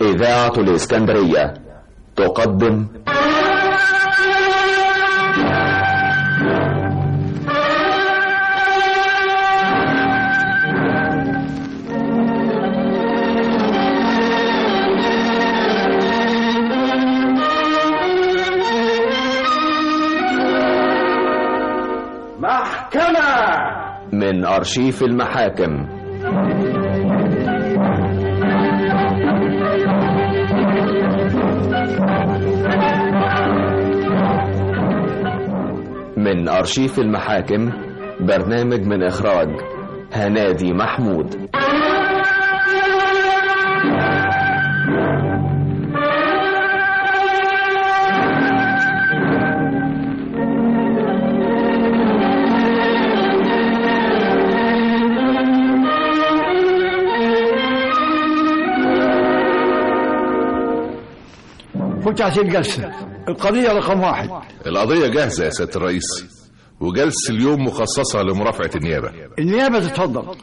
إذاعة الإسكندرية تقدم محكمة من أرشيف المحاكم من أرشيف المحاكم برنامج من إخراج هنادي محمود فتحت الجلسة القضية رقم واحد القضية جاهزة يا سيادة الرئيس وجلسة اليوم مخصصة لمرافعة النيابة النيابة تتفضل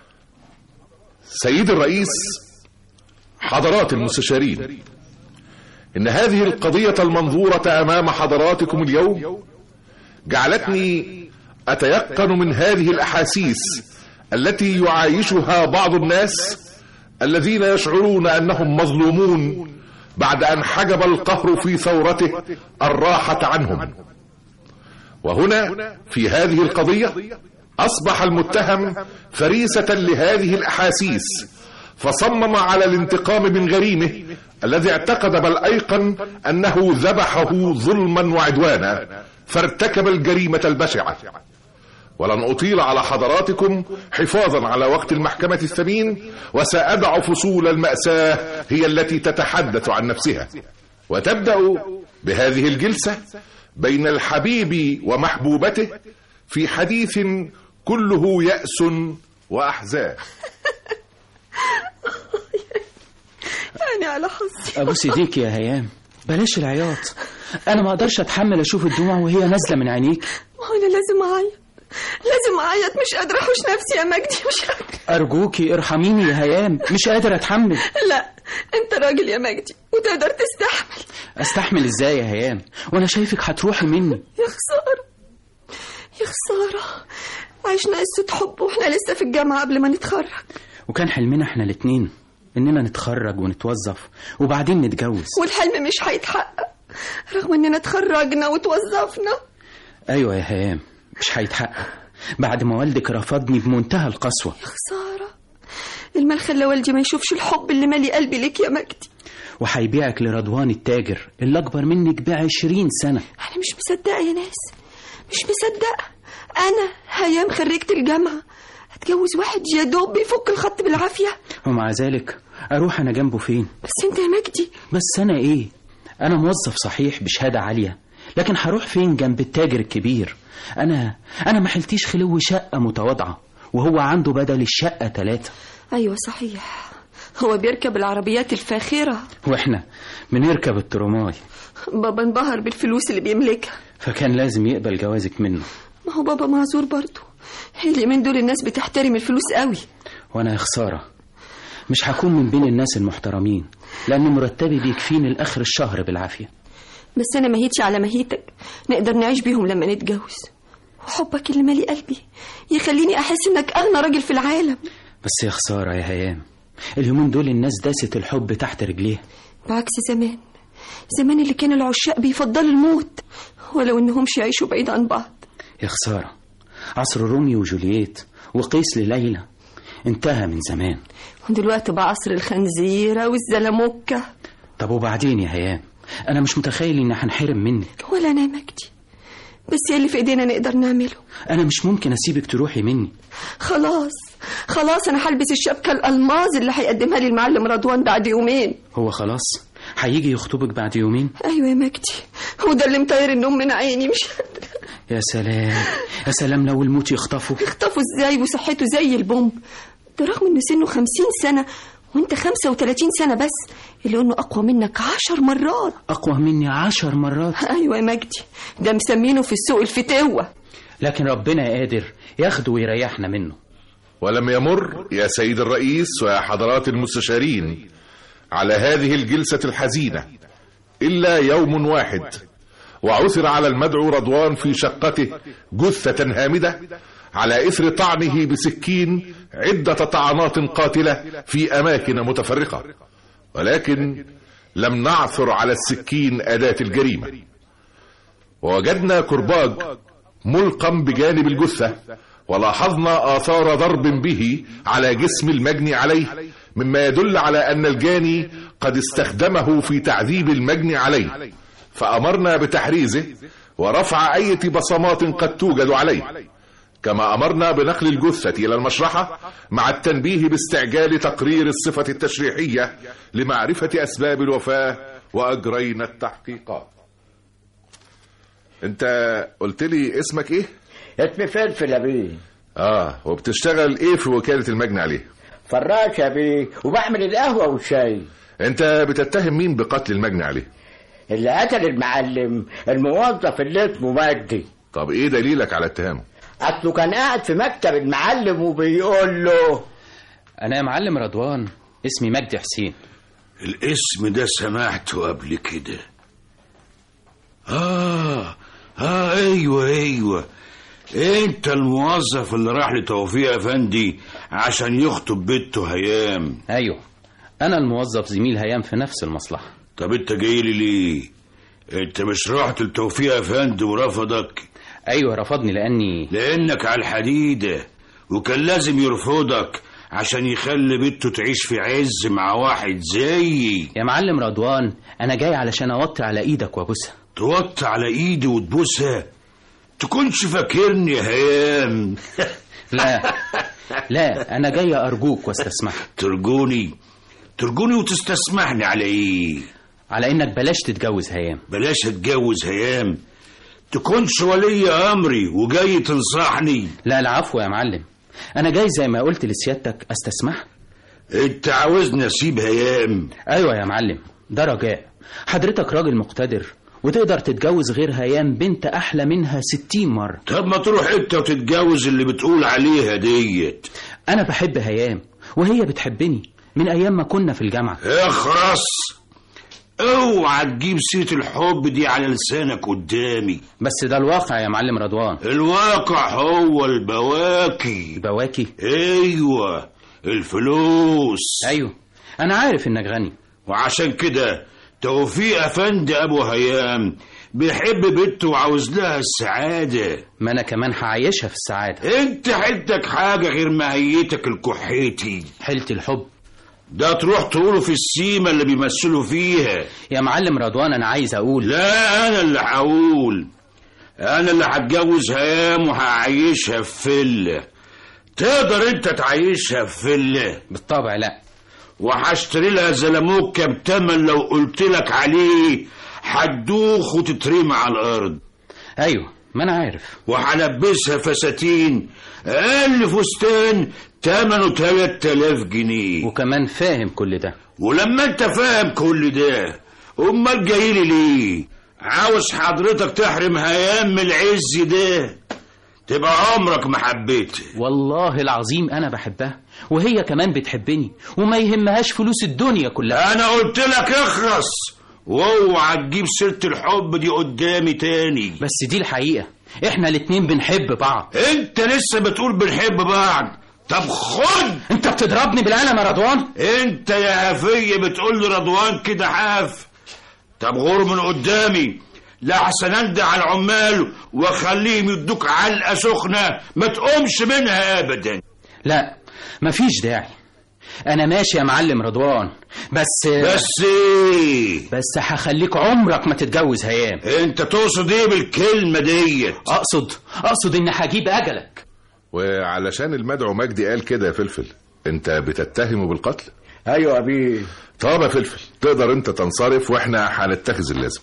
سيد الرئيس حضرات المستشارين إن هذه القضية المنظورة أمام حضراتكم اليوم جعلتني أتيقن من هذه الأحاسيس التي يعايشها بعض الناس الذين يشعرون أنهم مظلومون بعد أن حجب القهر في ثورته الراحة عنهم وهنا في هذه القضية أصبح المتهم فريسة لهذه الأحاسيس فصمم على الانتقام من غريمه الذي اعتقد بل أيقن أنه ذبحه ظلما وعدوانا فارتكب الجريمة البشعة ولن أطيل على حضراتكم حفاظا على وقت المحكمة الثمين وسأدع فصول المأساة هي التي تتحدث عن نفسها وتبدأ بهذه الجلسة بين الحبيب ومحبوبته في حديث كله يأس وأحزان يعني على حظي ابوس ايديك يا هيام بلاش العياط انا ما اقدرش اتحمل اشوف الدموع وهي نازله من عينيك ما هو انا لازم اعيط لازم اعيط مش قادره احوش نفسي يا مجدي مش قادرة. ارجوكي ارحميني يا هيام مش قادر اتحمل لا انت راجل يا مجدي وتقدر تستحمل استحمل ازاي يا هيام وانا شايفك هتروحي مني يا خساره يا خساره عشنا قصه حب واحنا لسه في الجامعه قبل ما نتخرج وكان حلمنا احنا الاتنين اننا نتخرج ونتوظف وبعدين نتجوز والحلم مش هيتحقق رغم اننا اتخرجنا وتوظفنا ايوه يا هيام مش هيتحقق بعد ما والدك رفضني بمنتهى القسوه يا خساره المال خلى والدي ما يشوفش الحب اللي مالي قلبي ليك يا مجدي وهيبيعك لرضوان التاجر اللي اكبر منك بعشرين سنه انا مش مصدقه يا ناس مش مصدقه انا هيام خريجة الجامعه اتجوز واحد يا دوب بيفك الخط بالعافيه ومع ذلك اروح انا جنبه فين بس انت يا مجدي بس انا ايه انا موظف صحيح بشهاده عاليه لكن هروح فين جنب التاجر الكبير انا انا ما حلتيش خلو شقه متواضعه وهو عنده بدل الشقه ثلاثه ايوه صحيح هو بيركب العربيات الفاخره واحنا بنركب الترماي بابا انبهر بالفلوس اللي بيملكها فكان لازم يقبل جوازك منه ما هو بابا معذور برضه اليومين دول الناس بتحترم الفلوس قوي وانا يا خساره مش هكون من بين الناس المحترمين لان مرتبي بيكفيني لاخر الشهر بالعافيه بس انا مهيتش على مهيتك نقدر نعيش بيهم لما نتجوز وحبك اللي مالي قلبي يخليني احس انك اغنى راجل في العالم بس يا خساره يا هيام اليومين دول الناس داست الحب تحت رجليها بعكس زمان زمان اللي كان العشاق بيفضلوا الموت ولو انهمش يعيشوا بعيد عن بعض يا خساره عصر روميو وجولييت وقيس لليلى انتهى من زمان ودلوقتي بقى عصر الخنزيرة والزلموكة طب وبعدين يا هيام انا مش متخيل ان هنحرم منك ولا انا يا مجدي بس يا اللي في ايدينا نقدر نعمله انا مش ممكن اسيبك تروحي مني خلاص خلاص انا هلبس الشبكة الالماظ اللي هيقدمها لي المعلم رضوان بعد يومين هو خلاص هيجي يخطبك بعد يومين ايوه يا مجدي هو ده اللي مطير النوم من عيني مش قادرة. يا سلام يا سلام لو الموت يخطفه اختفوا ازاي وصحته زي البومب ده رغم انه سنه خمسين سنة وانت خمسة وتلاتين سنة بس اللي انه اقوى منك عشر مرات اقوى مني عشر مرات ايوه يا مجدي ده مسمينه في السوق الفتوة لكن ربنا قادر ياخده ويريحنا منه ولم يمر يا سيد الرئيس ويا حضرات المستشارين على هذه الجلسة الحزينة إلا يوم واحد وعثر على المدعو رضوان في شقته جثة هامدة على إثر طعنه بسكين عدة طعنات قاتلة في أماكن متفرقة ولكن لم نعثر على السكين أداة الجريمة ووجدنا كرباج ملقم بجانب الجثة ولاحظنا آثار ضرب به على جسم المجني عليه مما يدل على أن الجاني قد استخدمه في تعذيب المجني عليه فأمرنا بتحريزه ورفع أي بصمات قد توجد عليه كما أمرنا بنقل الجثة إلى المشرحة مع التنبيه باستعجال تقرير الصفة التشريحية لمعرفة أسباب الوفاة وأجرينا التحقيقات انت قلت لي اسمك ايه اسمي فلفل يا بيه اه وبتشتغل ايه في وكالة المجني عليه فراش يا بيه وبعمل القهوة والشاي انت بتتهم مين بقتل المجني عليه اللي قتل المعلم الموظف اللي اسمه مجدي طب ايه دليلك على اتهامه اصله كان قاعد في مكتب المعلم وبيقول له انا يا معلم رضوان اسمي مجدي حسين الاسم ده سمعته قبل كده آه آه أيوة أيوة أنت الموظف اللي راح لتوفيق أفندي عشان يخطب بنته هيام ايوه انا الموظف زميل هيام في نفس المصلحه طب أنت جاي لي ليه؟ أنت مش رحت لتوفيق أفندي ورفضك ايوه رفضني لاني لأنك على الحديدة وكان لازم يرفضك عشان يخلي بنته تعيش في عز مع واحد زيي يا معلم رضوان انا جاي علشان اوطي على ايدك وابوسها توطي على ايدي وتبوسها تكونش فاكرني يا هيام لا لا انا جاي ارجوك واستسمحك ترجوني ترجوني وتستسمحني على ايه على انك بلاش تتجوز هيام بلاش اتجوز هيام تكونش ولي امري وجاي تنصحني لا العفو يا معلم انا جاي زي ما قلت لسيادتك استسمحك انت عاوزني اسيب هيام ايوه يا معلم ده رجاء حضرتك راجل مقتدر وتقدر تتجوز غير هيام بنت احلى منها ستين مرة طب ما تروح انت وتتجوز اللي بتقول عليها ديت انا بحب هيام وهي بتحبني من ايام ما كنا في الجامعة اخرس اوعى تجيب سيرة الحب دي على لسانك قدامي بس ده الواقع يا معلم رضوان الواقع هو البواكي بواكي ايوه الفلوس ايوه انا عارف انك غني وعشان كده توفيق افندي ابو هيام بيحب بنته وعاوز لها السعادة ما انا كمان هعيشها في السعادة انت حدك حاجة غير ماهيتك الكحيتي حيلة الحب ده تروح تقوله في السيمة اللي بيمثلوا فيها يا معلم رضوان انا عايز اقول لا انا اللي هقول انا اللي هتجوز هيام وهعيشها في فيلا تقدر انت تعيشها في فيلا بالطبع لا وهشتري لها زلموكة بتمن لو قلت لك عليه هتدوخ وتترمي على الارض ايوه ما انا عارف وهلبسها فساتين اقل فستان تمنه 3000 جنيه وكمان فاهم كل ده ولما انت فاهم كل ده امال جاي لي ليه عاوز حضرتك تحرم هيام من العز ده تبقى عمرك ما حبيتها والله العظيم انا بحبها وهي كمان بتحبني وما يهمهاش فلوس الدنيا كلها انا قلت لك اخرس واوعى تجيب سيره الحب دي قدامي تاني بس دي الحقيقة احنا الاتنين بنحب بعض انت لسه بتقول بنحب بعض طب خد انت بتضربني بالقلم يا رضوان انت يا هفية بتقول لي رضوان كده حاف طب غور من قدامي لا احسن اندى على العمال واخليهم يدوك علقه سخنه ما تقومش منها ابدا لا مفيش داعي انا ماشي يا معلم رضوان بس بس ايه بس هخليك عمرك ما تتجوز هيام انت تقصد ايه بالكلمه ديت اقصد اقصد ان هجيب اجلك وعلشان المدعو مجدي قال كده يا فلفل انت بتتهمه بالقتل ايوه يا بيه طب يا فلفل تقدر انت تنصرف واحنا هنتخذ اللازم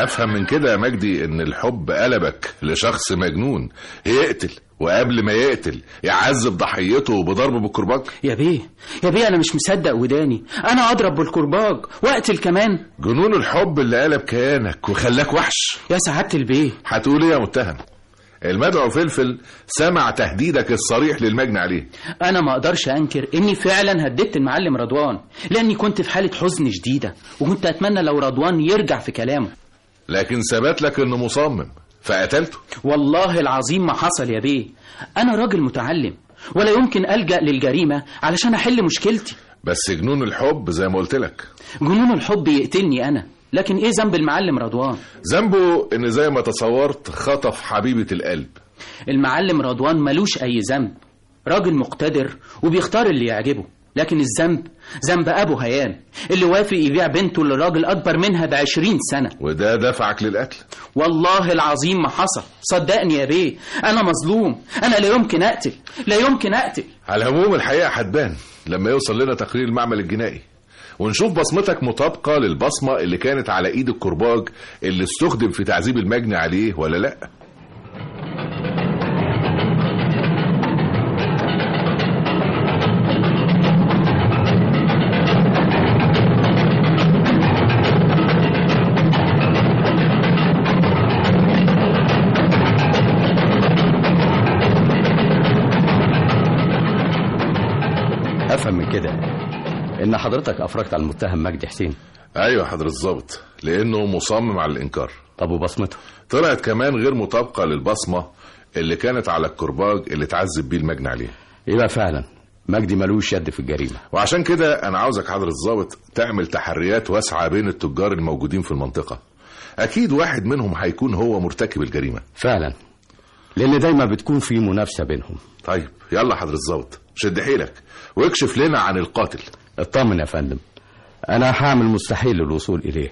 افهم من كده يا مجدي ان الحب قلبك لشخص مجنون يقتل وقبل ما يقتل يعذب ضحيته بضرب بالكرباج يا بيه يا بيه انا مش مصدق وداني انا اضرب بالكرباج واقتل كمان جنون الحب اللي قلب كيانك وخلاك وحش يا سعاده البيه هتقول ايه يا متهم المدعو فلفل سمع تهديدك الصريح للمجني عليه انا ما اقدرش انكر اني فعلا هددت المعلم رضوان لاني كنت في حاله حزن شديده وكنت اتمنى لو رضوان يرجع في كلامه لكن ثبت لك انه مصمم فقتلته والله العظيم ما حصل يا بيه انا راجل متعلم ولا يمكن الجا للجريمه علشان احل مشكلتي بس جنون الحب زي ما قلت لك جنون الحب يقتلني انا لكن ايه ذنب المعلم رضوان ذنبه ان زي ما تصورت خطف حبيبة القلب المعلم رضوان ملوش اي ذنب راجل مقتدر وبيختار اللي يعجبه لكن الذنب ذنب ابو هيام اللي وافق يبيع بنته لراجل اكبر منها بعشرين سنه وده دفعك للقتل والله العظيم ما حصل صدقني يا بيه انا مظلوم انا لا يمكن اقتل لا يمكن اقتل على العموم الحقيقة هتبان لما يوصل لنا تقرير المعمل الجنائي ونشوف بصمتك مطابقة للبصمة اللي كانت على ايد الكرباج اللي استخدم في تعذيب المجني عليه ولا لا افهم من كده ان حضرتك افرجت على المتهم مجدي حسين ايوه حضرة الظابط لانه مصمم على الانكار طب وبصمته طلعت كمان غير مطابقة للبصمة اللي كانت على الكرباج اللي اتعذب بيه المجني عليه يبقى فعلا مجدي ملوش يد في الجريمه وعشان كده انا عاوزك حضرة الظابط تعمل تحريات واسعة بين التجار الموجودين في المنطقة اكيد واحد منهم هيكون هو مرتكب الجريمة فعلا لان دايما بتكون في منافسه بينهم طيب يلا حضرة الظابط شد حيلك واكشف لنا عن القاتل اطمن يا فندم انا هعمل مستحيل للوصول اليه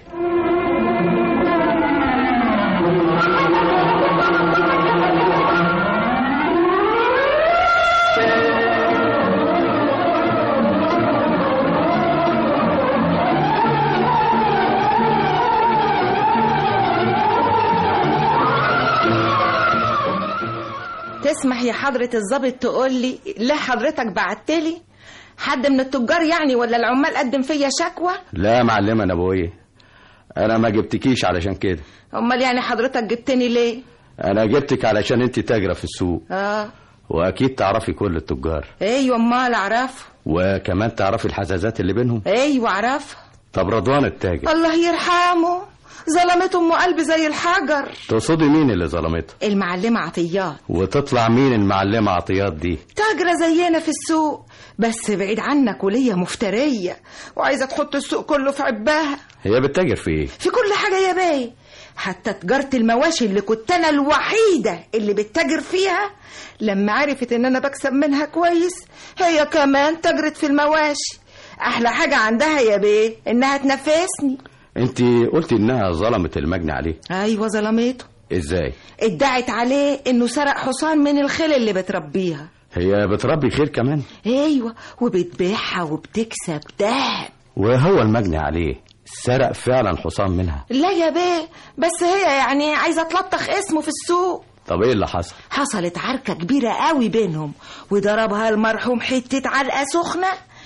تسمح يا حضرة الظابط تقول لي ليه حضرتك بعتلي حد من التجار يعني ولا العمال قدم فيا شكوى لا يا معلمه نبويه انا ما جبتكيش علشان كده امال يعني حضرتك جبتني ليه انا جبتك علشان انت تاجره في السوق اه واكيد تعرفي كل التجار ايوه امال اعرفه وكمان تعرفي الحزازات اللي بينهم ايوه اعرفه طب رضوان التاجر الله يرحمه ظلمت ام قلبي زي الحجر تقصدي مين اللي ظلمته المعلمة عطيات وتطلع مين المعلمه عطيات دي تاجرة زينا في السوق بس بعيد عنك وليا مفترية وعايزة تحط السوق كله في عباها هي بتتاجر في ايه في كل حاجة يا باي حتى تجارة المواشي اللي كنت أنا الوحيدة اللي بتتاجر فيها لما عرفت إن أنا بكسب منها كويس هي كمان تجرت في المواشي أحلى حاجة عندها يا بيه إنها تنفسني انت قلتي انها ظلمت المجني عليه أيوة ظلمته ازاي ادعت عليه إنه سرق حصان من الخيل اللي بتربيها هي بتربي خير كمان أيوة وبتبيعها وبتكسب دهب وهو المجني عليه سرق فعلا حصان منها لا يا بيه بس هي يعني عايزة تلطخ اسمه في السوق طب ايه اللي حصل حصلت عركة كبيرة قوي بينهم وضربها المرحوم حتة علقة سخنة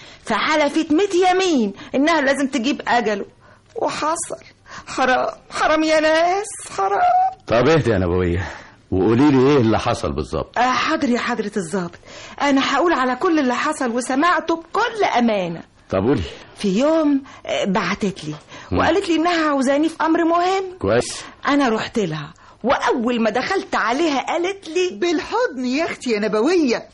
فحلفت ميت يمين إنها لازم تجيب أجله وحصل حرام حرام يا ناس حرام طب اهدي يا نبويه وقولي لي ايه اللي حصل بالظبط آه حاضر يا حضرة الظابط أنا هقول على كل اللي حصل وسمعته بكل أمانة طب قولي في يوم آه، بعتت لي وقالت لي إنها عاوزاني في أمر مهم كويس أنا رحت لها وأول ما دخلت عليها قالت لي بالحضن يا اختي يا نبوية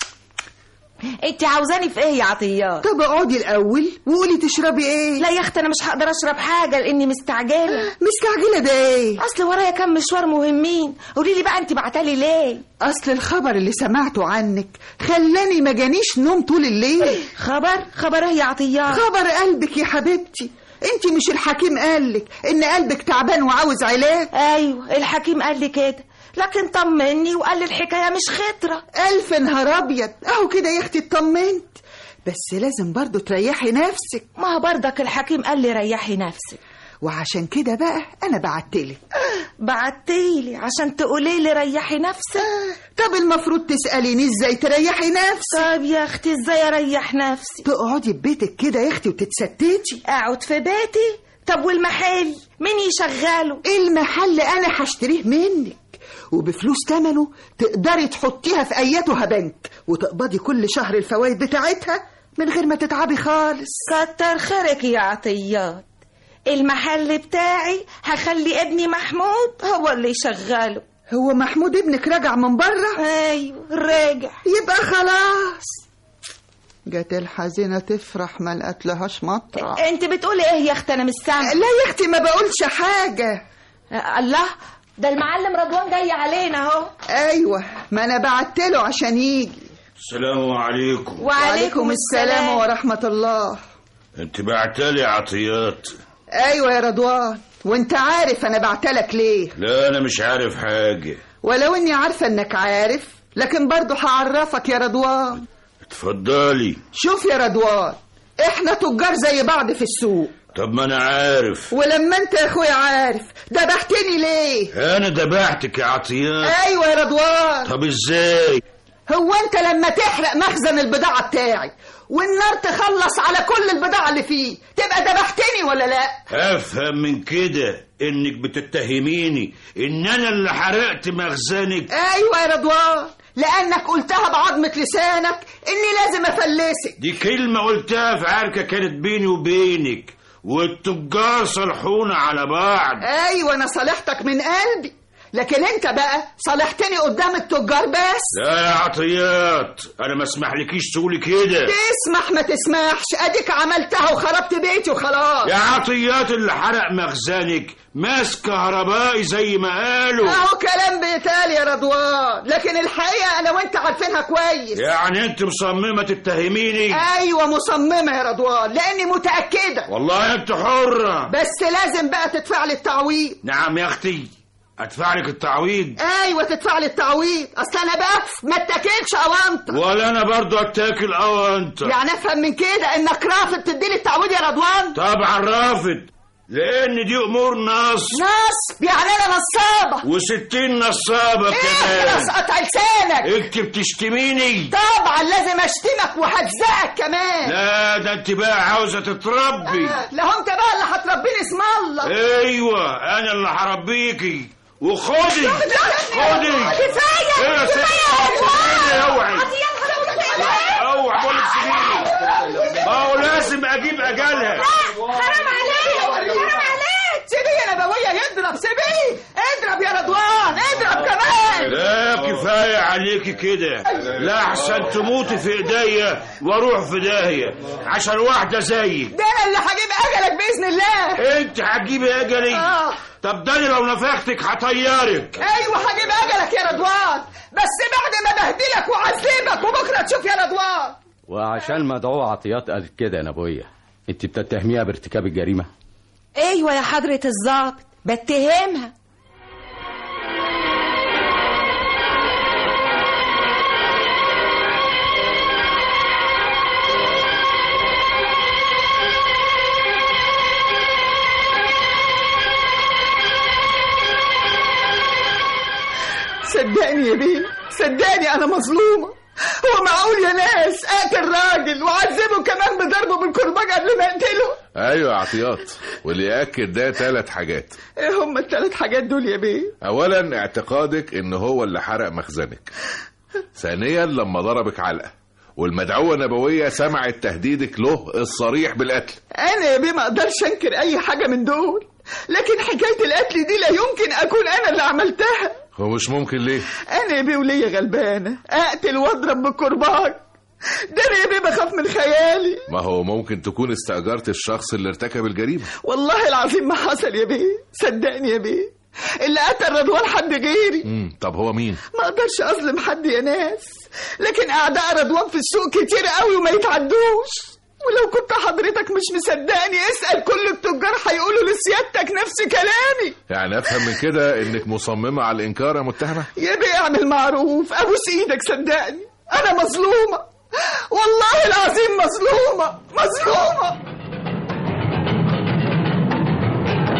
أنت عاوزاني في إيه يا عطيات طب اقعدي الاول وقولي تشربي ايه لا يا أختي أنا مش هقدر أشرب حاجة لأني مستعجلة مستعجلة ده ايه أصل ورايا كام مشوار مهمين قولي لي بقى أنت بعتلي ليه اصل الخبر اللي سمعته عنك خلاني ما جانيش نوم طول الليل خبر خبر إيه يا عطيات خبر قلبك يا حبيبتي انت مش الحكيم قالك ان قلبك تعبان وعاوز علاج ايوه الحكيم قال لي كده لكن طمني وقال لي الحكايه مش خطره الف نهار ابيض اهو كده يا اختي اطمنت بس لازم برضو تريحي نفسك ما هو برضك الحكيم قال لي ريحي نفسك وعشان كده بقى انا بعتلك بعتيلي عشان تقولي لي ريحي نفسك طب المفروض تسأليني ازاي تريحي نفسك طب يا اختي ازاي اريح نفسي تقعدي في بيتك كده يا اختي وتتستتي اقعد في بيتي طب والمحل مين يشغله المحل انا هشتريه منك وبفلوس تمنه تقدري تحطيها في اياتها بنك وتقبضي كل شهر الفوائد بتاعتها من غير ما تتعبي خالص كتر خيرك يا عطيات المحل بتاعي هخلي ابني محمود هو اللي يشغله هو محمود ابنك راجع من بره ايوه راجع يبقى خلاص جت الحزينة تفرح ما لقت لهاش مطرح انت بتقولي ايه يا اختي انا مش سامعه لا يا اختي ما بقولش حاجة الله ده المعلم رضوان جاي علينا اهو ايوه ما انا بعتله عشان يجي السلام عليكم وعليكم السلام ورحمة الله انت بعتلي عطيات ايوه يا رضوان وانت عارف انا بعتلك ليه لا انا مش عارف حاجة ولو اني عارفة انك عارف لكن برضه هعرفك يا رضوان اتفضلي شوف يا رضوان احنا تجار زي بعض في السوق طب ما انا عارف ولما انت يا اخويا عارف دبحتني ليه انا دبحتك يا عطيات ايوه يا رضوان طب ازاي هو انت لما تحرق مخزن البضاعة بتاعي والنار تخلص على كل البضاعة اللي فيه تبقى دبحتني ولا لا افهم من كده انك بتتهميني ان انا اللي حرقت مخزنك ايوه يا رضوان لانك قلتها بعظمة لسانك اني لازم افلسك دي كلمة قلتها في عركة كانت بيني وبينك والتجار صلحونا على بعض ايوه انا صالحتك من قلبي لكن انت بقى صالحتني قدام التجار بس لا يا عطيات انا ما اسمحلكيش تقولي كده تسمح ما تسمحش اديك عملتها وخربت بيتي وخلاص يا عطيات اللي حرق مخزنك ماس كهربائي زي ما قالوا اهو كلام بيتقال يا رضوان لكن الحقيقة انا وانت عارفينها كويس يعني انت مصممة تتهميني ايوه مصممة يا رضوان لاني متأكدة والله انت حرة بس لازم بقى تدفع لي التعويض نعم يا اختي ادفع لك التعويض ايوه تدفع لي التعويض اصل انا بقى ما اتاكلش اوانطه ولا انا برضو اتاكل او انت يعني افهم من كده انك رافض تديني التعويض يا رضوان طبعا رافض لان دي امور نص نصب يعني انا نصابه وستين نصابة ايه كمان خلاص قطع لسانك انت بتشتميني طبعا لازم اشتمك وهجزقك كمان لا ده انت بقى عاوزة تتربي لا هو انت بقى اللي هتربيني اسم الله ايوه انا اللي هربيكي وخدي خدي كفايه ايه يا ست سيبيني اوعي اوعي بقول لك سيبيني ما هو لازم اجيب اجلها حرام عليك حرام عليك سيبيه يا نبويه يضرب سيبيه اضرب يا رضوان اضرب كمان لا كفاية عليكي كده لا احسن تموتي في ايديا واروح في داهية عشان واحدة زيك ده انا اللي هجيب اجلك باذن الله انت هتجيبي اجلي اه طب ده أنا لو نفختك هطيرك ايوه هجيب اجلك يا رضوان بس بعد ما بهدلك واعذبك وبكره تشوف يا رضوان وعشان مدعو عطيات قالت كده يا نبوية انت بتتهميها بارتكاب الجريمة ايوه يا حضرة الظابط بتهمها صدقني يا بيه صدقني انا مظلومه هو معقول يا ناس اقتل راجل واعذبه كمان بضربه بالكرباج قبل ما اقتله ايوه يا عطيات واللي ياكد ده ثلاث حاجات ايه هم الثلاث حاجات دول يا بيه اولا اعتقادك ان هو اللي حرق مخزنك ثانيا لما ضربك علقه والمدعوه نبويه سمعت تهديدك له الصريح بالقتل انا يا بيه ما اقدرش انكر اي حاجه من دول لكن حكايه القتل دي لا يمكن اكون انا اللي عملتها هو مش ممكن ليه انا يا بيه وليا غلبانه اقتل واضرب بالكرباج ده انا يا بيه بخاف من خيالي ما هو ممكن تكون استأجرت الشخص اللي ارتكب الجريمة والله العظيم ما حصل يا بيه صدقني يا بيه اللي قتل رضوان حد غيري مم. طب هو مين ما اقدرش اظلم حد يا ناس لكن اعداء رضوان في السوق كتير قوي وما يتعدوش ولو كنت حضرتك مش مصدقني اسأل كل التجار هيقولوا لسيادتك نفس كلامي يعني افهم من كده انك مصممة على الانكار يا متهمة يا بيه اعمل معروف ابوس ايدك صدقني انا مظلومة والله العظيم مظلومة مظلومة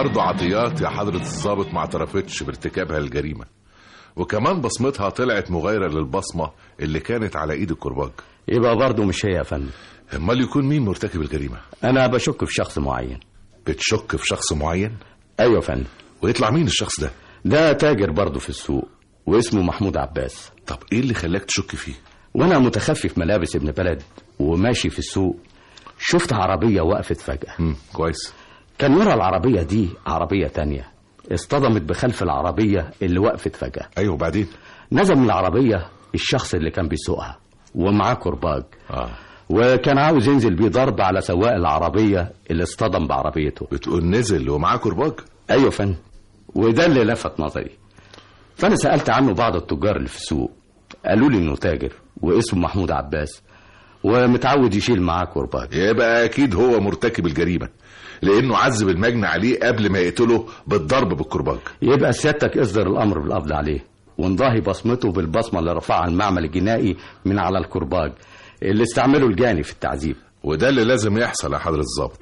برضه عطيات يا حضرة الضابط ما اعترفتش بارتكابها الجريمة وكمان بصمتها طلعت مغايرة للبصمة اللي كانت على ايد الكرباج يبقى برضه مش هي يا فندم امال يكون مين مرتكب الجريمة انا بشك في شخص معين بتشك في شخص معين ايوه يا فندم ويطلع مين الشخص ده ده تاجر برضه في السوق واسمه محمود عباس طب ايه اللي خلاك تشك فيه وانا متخفي في ملابس ابن بلد وماشي في السوق شفت عربية وقفت فجأة امم كويس كان ورا العربية دي عربية تانية اصطدمت بخلف العربية اللي وقفت فجأة ايوه وبعدين نزل من العربية الشخص اللي كان بيسوقها ومعاه كرباج اه وكان عاوز ينزل بيه ضرب على سواق العربية اللي اصطدم بعربيته بتقول نزل ومعاه كرباج ايوه فن وده اللي لفت نظري فانا سألت عنه بعض التجار اللي في السوق قالوا لي انه تاجر واسمه محمود عباس ومتعود يشيل معاه كرباج يبقى اكيد هو مرتكب الجريمة لانه عذب المجني عليه قبل ما يقتله بالضرب بالكرباج يبقى سيادتك اصدر الامر بالقبض عليه ونضاهي بصمته بالبصمه اللي رفعها المعمل الجنائي من على الكرباج اللي استعمله الجاني في التعذيب وده اللي لازم يحصل يا حضرة الضابط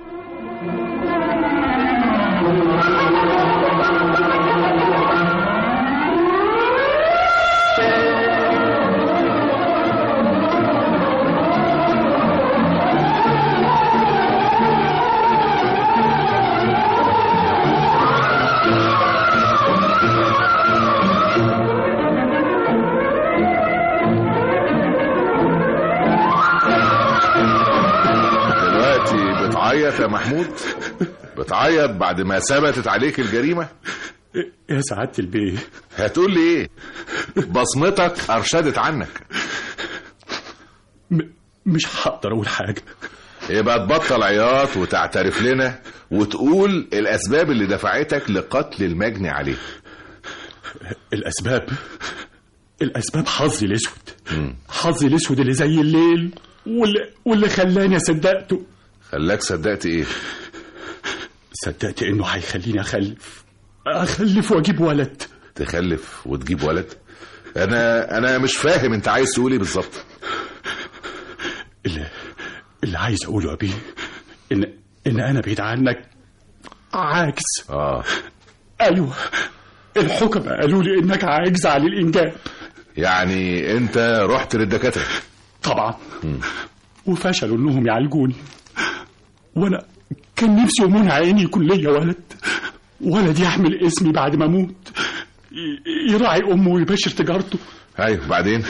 دلوقتي بتعيط يا محمود بتعيط بعد ما ثبتت عليك الجريمة يا سعادة البيه هتقول لي ايه بصمتك ارشدت عنك م... مش هقدر اقول حاجة يبقى تبطل عياط وتعترف لنا وتقول الاسباب اللي دفعتك لقتل المجني عليه الاسباب الاسباب حظي الاسود حظي الاسود اللي زي الليل واللي, واللي خلاني صدقته خلاك صدقت ايه صدقت انه هيخليني اخلف اخلف واجيب ولد تخلف وتجيب ولد انا انا مش فاهم انت عايز تقول ايه بالظبط اللي اللي عايز اقوله يا بيه ان ان انا بعيد عنك عاجز اه ايوه الحكم قالوا لي انك عاجز عن الانجاب يعني انت رحت للدكاتره طبعا وفشلوا انهم يعالجوني وانا كان نفسي ومنى عيني يكون ليا ولد ولد يحمل اسمي بعد ما اموت ي- يراعي امه ويبشر تجارته ايوه بعدين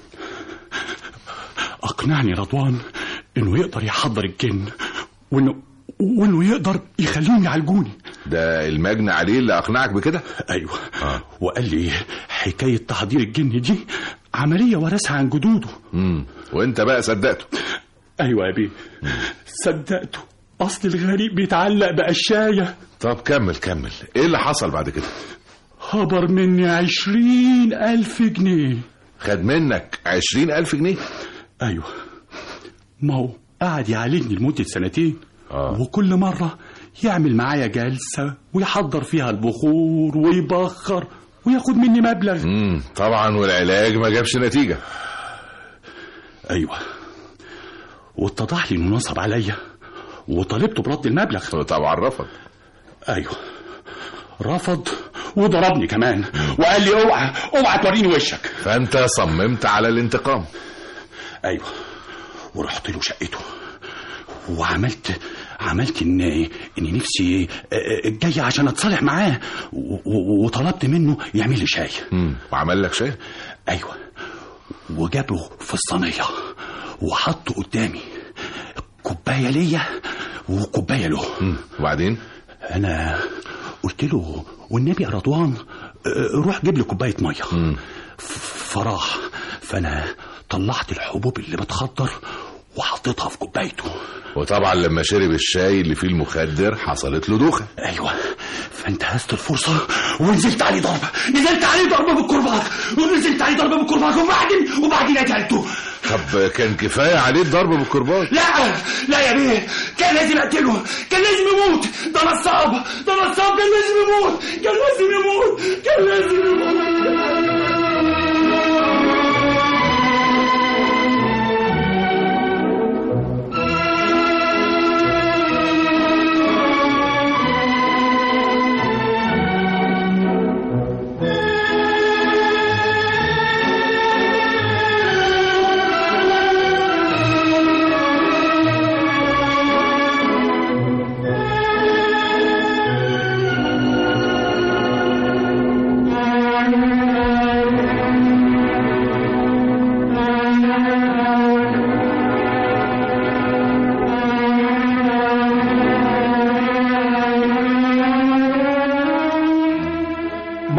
اقنعني رضوان انه يقدر يحضر الجن وانه وانه يقدر يخليهم يعالجوني ده المجني عليه اللي اقنعك بكده ايوه وقال لي حكايه تحضير الجن دي عمليه ورثها عن جدوده امم وانت بقى صدقته ايوه يا بيه صدقته اصل الغريب بيتعلق بقشايه طب كمل كمل ايه اللي حصل بعد كده خبر مني عشرين ألف جنيه خد منك عشرين ألف جنيه أيوة ما هو قعد يعالجني لمدة سنتين آه. وكل مرة يعمل معايا جلسة ويحضر فيها البخور ويبخر وياخد مني مبلغ امم طبعا والعلاج ما جابش نتيجة أيوة واتضح لي إنه نصب عليا وطالبته برد المبلغ طبعا رفض أيوة رفض وضربني كمان وقال لي اوعى اوعى توريني وشك فانت صممت على الانتقام ايوه ورحت له شقته وعملت عملت ان اني نفسي آه، آه، جاي عشان اتصالح معاه و- و- وطلبت منه يعمل لي شاي امم وعمل لك شاي ايوه وجابه في الصينيه وحطه قدامي كوبايه ليا وكوبايه له امم وبعدين انا قلت له والنبي يا رضوان آه، روح جيب لي كوبايه ميه ف- فراح فانا طلعت الحبوب اللي بتخدر وحطيتها في كوبايته وطبعا لما شرب الشاي اللي فيه المخدر حصلت له دوخة ايوه فانتهزت الفرصه ونزلت عليه ضربه نزلت عليه ضربه بالكرباج ونزلت عليه ضربه بالكرباج وبعدين وبعدين قتلته طب كان كفاية عليه الضرب بالكرباج لا لا يا بيه كان لازم اقتله كان لازم يموت ده نصاب ده نصاب كان لازم يموت كان لازم يموت كان لازم يموت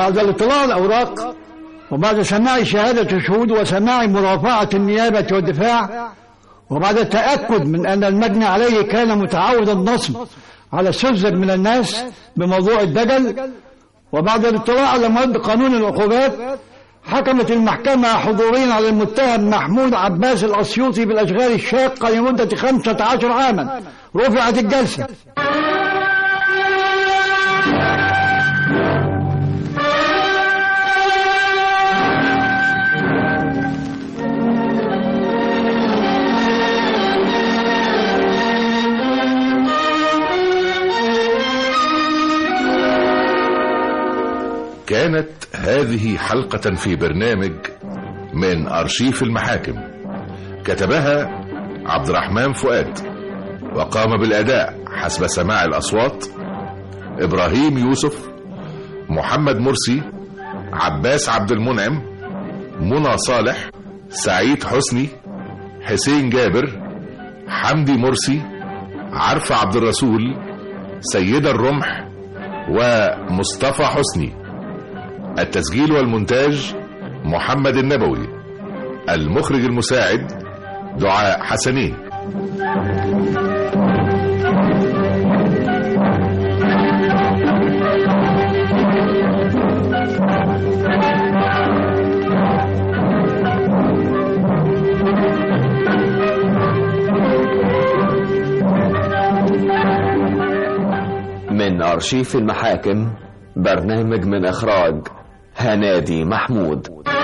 بعد الاطلاع على الأوراق وبعد سماع شهادة الشهود وسماع مرافعة النيابة والدفاع وبعد التأكد من أن المجني عليه كان متعود النصب على سذج من الناس بموضوع الدجل وبعد الاطلاع على مواد قانون العقوبات حكمت المحكمة حضوريا على المتهم محمود عباس الأسيوطي بالأشغال الشاقة لمدة 15 عاما رفعت الجلسة كانت هذه حلقة في برنامج من أرشيف المحاكم كتبها عبد الرحمن فؤاد وقام بالأداء حسب سماع الأصوات إبراهيم يوسف محمد مرسي عباس عبد المنعم منى صالح سعيد حسني حسين جابر حمدي مرسي عرفة عبد الرسول سيدة الرمح ومصطفى حسني التسجيل والمونتاج محمد النبوي المخرج المساعد دعاء حسنين من أرشيف المحاكم برنامج من إخراج هنادي محمود